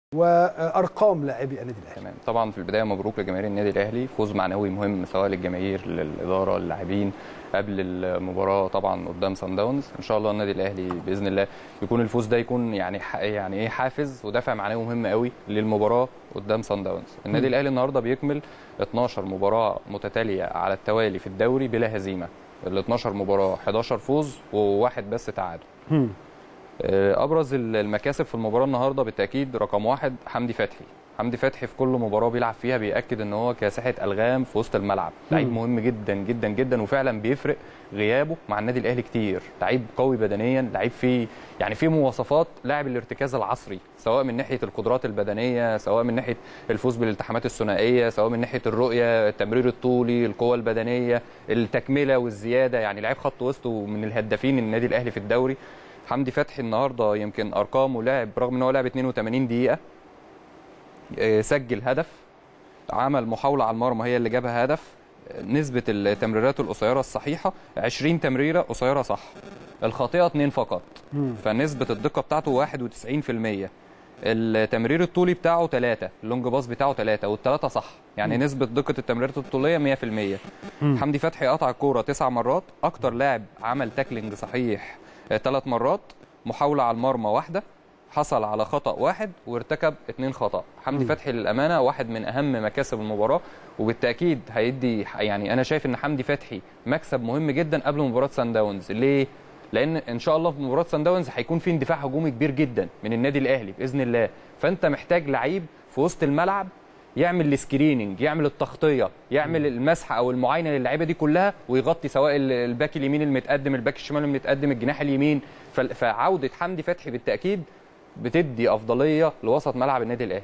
وارقام لاعبي النادي الاهلي تمام طبعا في البدايه مبروك لجماهير النادي الاهلي فوز معنوي مهم سواء للجماهير للاداره للاعبين قبل المباراه طبعا قدام سان داونز ان شاء الله النادي الاهلي باذن الله يكون الفوز ده يكون يعني يعني ايه حافز ودافع معنوي مهم قوي للمباراه قدام سان داونز النادي الاهلي النهارده بيكمل 12 مباراه متتاليه على التوالي في الدوري بلا هزيمه ال 12 مباراه 11 فوز وواحد بس تعادل ابرز المكاسب في المباراه النهارده بالتاكيد رقم واحد حمدي فتحي حمدي فتحي في كل مباراه بيلعب فيها بياكد ان هو كاسحه الغام في وسط الملعب لعيب مهم جدا جدا جدا وفعلا بيفرق غيابه مع النادي الاهلي كتير لعيب قوي بدنيا لعيب فيه يعني فيه مواصفات لاعب الارتكاز العصري سواء من ناحيه القدرات البدنيه سواء من ناحيه الفوز بالالتحامات الثنائيه سواء من ناحيه الرؤيه التمرير الطولي القوه البدنيه التكمله والزياده يعني لعيب خط وسط ومن الهدافين النادي الاهلي في الدوري حمدي فتحي النهارده يمكن ارقامه لعب رغم ان هو لعب 82 دقيقه سجل هدف عمل محاوله على المرمى هي اللي جابها هدف نسبه التمريرات القصيره الصحيحه 20 تمريره قصيره صح الخاطئه 2 فقط فنسبه الدقه بتاعته 91% التمرير الطولي بتاعه 3 اللونج باص بتاعه 3 والثلاثه صح يعني نسبه دقه التمريرات الطوليه 100% حمدي فتحي قطع الكوره 9 مرات اكتر لاعب عمل تاكلينج صحيح ثلاث مرات محاوله على المرمى واحده حصل على خطا واحد وارتكب اثنين خطا حمدي فتحي للامانه واحد من اهم مكاسب المباراه وبالتاكيد هيدي يعني انا شايف ان حمدي فتحي مكسب مهم جدا قبل مباراه سان داونز ليه لان ان شاء الله في مباراه سان داونز هيكون في اندفاع هجومي كبير جدا من النادي الاهلي باذن الله فانت محتاج لعيب في وسط الملعب يعمل السكريننج يعمل التغطيه يعمل المسحه او المعاينه للعيبه دي كلها ويغطي سواء الباك اليمين المتقدم الباك الشمال المتقدم الجناح اليمين فعوده حمدي فتحي بالتاكيد بتدي افضليه لوسط ملعب النادي الاهلي